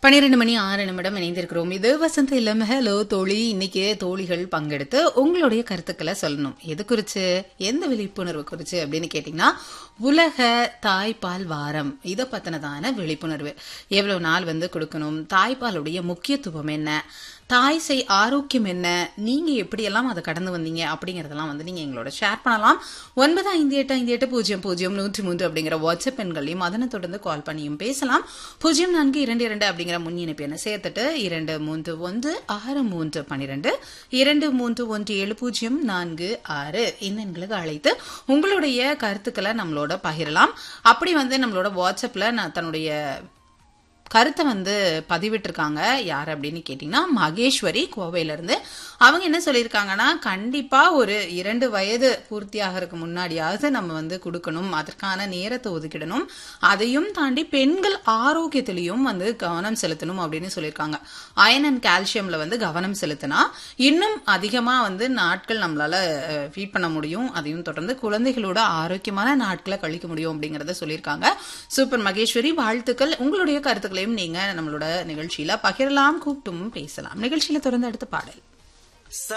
பன்னிரெண்டு மணி ஆறு நிமிடம் இணைந்திருக்கிறோம் இது வசந்த இல்லம் ஹலோ தோழி இன்னைக்கு தோழிகள் பங்கெடுத்து உங்களுடைய கருத்துக்களை சொல்லணும் எது குறிச்சு எந்த விழிப்புணர்வு குறிச்சு அப்படின்னு கேட்டீங்கன்னா உலக தாய்ப்பால் வாரம் இதை பத்தினதான விழிப்புணர்வு எவ்வளவு நாள் வந்து கொடுக்கணும் தாய்ப்பாலுடைய முக்கியத்துவம் என்ன தாய் செய் ஆரோக்கியம் என்ன நீங்க எப்படியெல்லாம் அதை கடந்து வந்தீங்க அப்படிங்கறதெல்லாம் வந்து நீங்க எங்களோட ஷேர் பண்ணலாம் ஒன்பது ஐந்து எட்டு ஐந்து எட்டு பூஜ்ஜியம் பூஜ்ஜியம் நூற்றி மூன்று அப்படிங்கிற வாட்ஸ்அப் எண்களையும் அதனை தொடர்ந்து கால் பண்ணியும் பேசலாம் பூஜ்ஜியம் நான்கு இரண்டு இரண்டு அப்படிங்கிற முன் இணைப்பு எண்ணை சேர்த்துட்டு இரண்டு மூன்று ஒன்று ஆறு மூன்று பன்னிரெண்டு இரண்டு மூன்று ஒன்று ஏழு பூஜ்ஜியம் நான்கு ஆறு இந்த எண்களுக்கு அழைத்து உங்களுடைய கருத்துக்களை நம்மளோட பகிரலாம் அப்படி வந்து நம்மளோட வாட்ஸ்அப்ல நான் தன்னுடைய கருத்தை வந்து பதிவிட்டிருக்காங்க யார் அப்படின்னு கேட்டிங்கன்னா மகேஸ்வரி கோவையில இருந்து அவங்க என்ன சொல்லியிருக்காங்கன்னா கண்டிப்பா ஒரு இரண்டு வயது பூர்த்தியாகிறதுக்கு முன்னாடியாவது நம்ம வந்து கொடுக்கணும் அதற்கான நேரத்தை ஒதுக்கிடணும் அதையும் தாண்டி பெண்கள் ஆரோக்கியத்திலையும் வந்து கவனம் செலுத்தணும் அப்படின்னு சொல்லியிருக்காங்க அயன் அண்ட் கால்சியம்ல வந்து கவனம் செலுத்தினா இன்னும் அதிகமா வந்து நாட்கள் நம்மளால ஃபீட் பண்ண முடியும் அதையும் தொடர்ந்து குழந்தைகளோட ஆரோக்கியமான நாட்களை கழிக்க முடியும் அப்படிங்கறத சொல்லியிருக்காங்க சூப்பர் மகேஸ்வரி வாழ்த்துக்கள் உங்களுடைய கருத்துக்களையும் நீங்க நம்மளோட நிகழ்ச்சியில பகிரலாம் கூப்பிட்டும் பேசலாம் நிகழ்ச்சியில தொடர்ந்து அடுத்த பாடல்